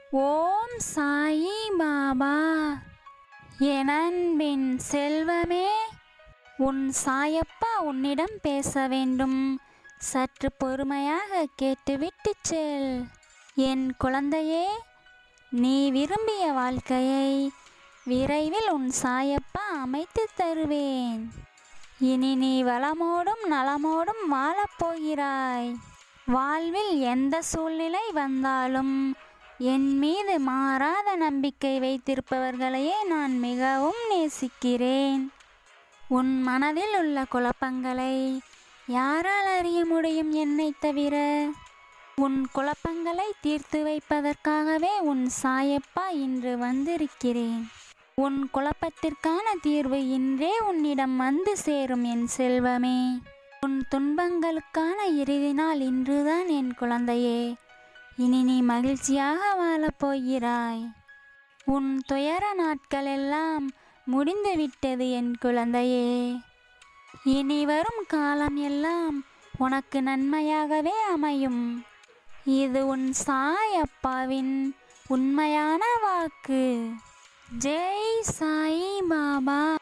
ஓம் சாயி பாபா என் அன்பின் செல்வமே உன் சாயப்பா உன்னிடம் பேச வேண்டும் சற்று பொறுமையாக கேட்டுவிட்டு செல் என் குழந்தையே நீ விரும்பிய வாழ்க்கையை விரைவில் உன் சாயப்பா அமைத்து தருவேன் இனி நீ வளமோடும் நலமோடும் வாழப்போகிறாய் வாழ்வில் எந்த சூழ்நிலை வந்தாலும் என் மீது மாறாத நம்பிக்கை வைத்திருப்பவர்களையே நான் மிகவும் நேசிக்கிறேன் உன் மனதில் உள்ள குழப்பங்களை யாரால் அறிய முடியும் என்னை தவிர உன் குழப்பங்களை தீர்த்து வைப்பதற்காகவே உன் சாயப்பா இன்று வந்திருக்கிறேன் உன் குழப்பத்திற்கான தீர்வு இன்றே உன்னிடம் வந்து சேரும் என் செல்வமே உன் துன்பங்களுக்கான இறுதி நாள் இன்றுதான் என் குழந்தையே இனி நீ மகிழ்ச்சியாக வாழப் போகிறாய் உன் துயர நாட்கள் எல்லாம் முடிந்துவிட்டது என் குழந்தையே இனி வரும் காலம் எல்லாம் உனக்கு நன்மையாகவே அமையும் இது உன் சாயப்பாவின் உண்மையான வாக்கு ஜெய் சாய் பாபா